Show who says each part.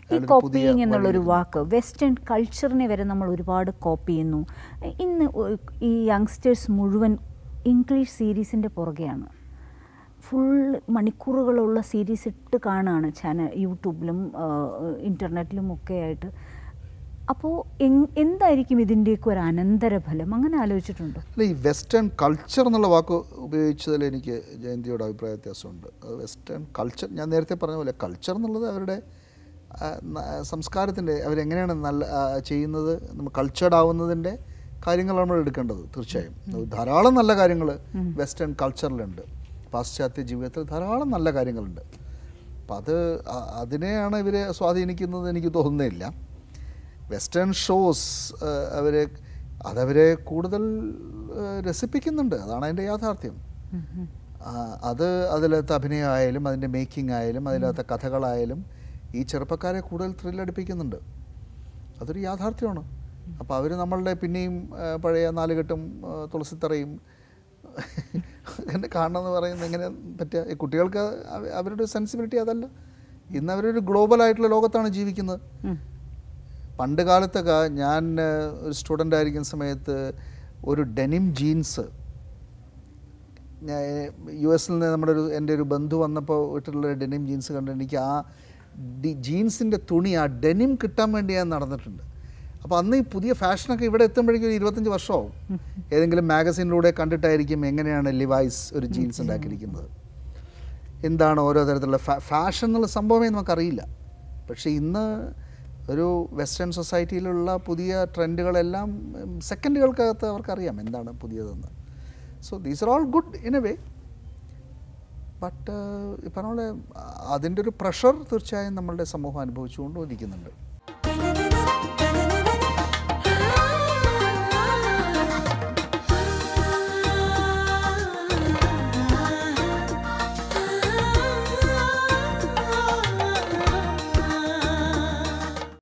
Speaker 1: അതാണ് ഒരു പുതിയ
Speaker 2: കോപ്പിയിങ് എന്നുള്ളൊരു
Speaker 1: വഴി
Speaker 2: വാക്ക് വെസ്റ്റേൺ കൾച്ചറിനെ വരെ നമ്മൾ ഒരുപാട് കോപ്പി ചെയ്യുന്നു ഇന്ന് ഒ- ഈ യങ്സ്റ്റേഴ്സ് മുഴുവൻ ഇംഗ്ലീഷ് സീരീസിൻ്റെ പുറകെയാണ് ഫുൾ മണിക്കൂറുകളുള്ള സീരീസ് ഇട്ട് കാണുകയാണ് ചാനൽ യൂട്യൂബിലും ഇൻ്റർനെറ്റിലും ഒക്കെ ആയിട്ട് അപ്പോൾ എന്തായിരിക്കും ഇതിൻ്റെയൊക്കെ ഒരു അനന്തരഫലം അങ്ങനെ ആലോചിച്ചിട്ടുണ്ടോ
Speaker 1: അല്ല ഈ വെസ്റ്റേൺ കൾച്ചർ എന്നുള്ള വാക്ക് ഉപയോഗിച്ചതിൽ എനിക്ക് ജയന്തിയോട് അഭിപ്രായ വ്യത്യാസമുണ്ട് അത് വെസ്റ്റേൺ കൾച്ചർ ഞാൻ നേരത്തെ പറഞ്ഞ പോലെ കൾച്ചർ എന്നുള്ളത് അവരുടെ ആ, ന- സംസ്കാരത്തിൻ്റെ അവരെങ്ങനെയാണ് നല്ല ആ, ചെയ്യുന്നത് നമ്മൾ കൾച്ചർഡ് ആവുന്നതിൻ്റെ കാര്യങ്ങളാണ് നമ്മൾ എടുക്കേണ്ടത് തീർച്ചയായും ധാരാളം നല്ല കാര്യങ്ങൾ വെസ്റ്റേൺ കൾച്ചറിലുണ്ട് പാശ്ചാത്യ ജീവിതത്തിൽ ധാരാളം നല്ല കാര്യങ്ങളുണ്ട് അപ്പം അത് അ- അതിനെയാണ് ഇവരെ സ്വാധീനിക്കുന്നത് എനിക്ക് തോന്നുന്നില്ല വെസ്റ്റേൺ ഷോസ് അവരെ അതവരെ കൂടുതൽ ആ, രസിപ്പിക്കുന്നുണ്ട് അതാണ് അതിൻ്റെ യാഥാർത്ഥ്യം ആ, അത് അതിലകത്ത് അഭിനയമായാലും അതിൻ്റെ മേക്കിംഗ് ആയാലും അതിലകത്തെ കഥകളായാലും ഈ ചെറുപ്പക്കാരെ കൂടുതൽ ത്രില്ലടിപ്പിക്കുന്നുണ്ട് അതൊരു യാഥാർത്ഥ്യമാണ് അപ്പോൾ അവർ നമ്മളുടെ പിന്നെയും ആ, പഴയ നാലുകെട്ടും ആ, തുളസിത്തറയും അങ്ങനെ കാണണമെന്ന് പറയുന്നത് എങ്ങനെ പറ്റുക ഈ കുട്ടികൾക്ക് അവ- അവരുടെ സെൻസിബിലിറ്റി അതല്ല ഇന്ന് അവരൊരു ഗ്ലോബൽ ആയിട്ടുള്ള ലോകത്താണ് ജീവിക്കുന്നത് പണ്ട് കാലത്തൊക്കെ ഞാൻ ഏഹ്, ഒരു സ്റ്റുഡൻ്റ് ആയിരിക്കുന്ന സമയത്ത് ഒരു ഡെനിം ജീൻസ് യു എസിൽ നിന്ന് നമ്മുടെ ഒരു എൻ്റെ ഒരു ബന്ധു വന്നപ്പോൾ ഇട്ടിട്ടുള്ള ഡെനിം ജീൻസ് കണ്ട് എനിക്ക് ആ ഡി ജീൻസിൻ്റെ തുണി ആ ഡെനിം കിട്ടാൻ വേണ്ടി ഞാൻ നടന്നിട്ടുണ്ട് അപ്പോൾ അന്ന് ഈ പുതിയ ഫാഷനൊക്കെ ഇവിടെ എത്തുമ്പോഴേക്കും ഒരു ഇരുപത്തഞ്ച് വർഷമാവും ഏതെങ്കിലും മാഗസീനിലൂടെ കണ്ടിട്ടായിരിക്കും എങ്ങനെയാണ് ലിവൈസ് ഒരു ജീൻസ് ഉണ്ടാക്കിയിരിക്കുന്നത് എന്താണ് ഓരോ തരത്തിലുള്ള ഫാ ഫാഷൻ എന്നുള്ള സംഭവമേ നമുക്കറിയില്ല പക്ഷേ ഇന്ന് ഒരു വെസ്റ്റേൺ സൊസൈറ്റിയിലുള്ള പുതിയ ട്രെൻഡുകളെല്ലാം ഉം, സെക്കൻഡുകൾക്കകത്ത് അവർക്കറിയാം എന്താണ് പുതിയതെന്ന് so these are all good in a way but ഈ പറഞ്ഞ പോലെ അതിൻ്റെ ഒരു പ്രഷർ തീർച്ചയായും നമ്മളുടെ സമൂഹം അനുഭവിച്ചുകൊണ്ടിരിക്കുന്നുണ്ട്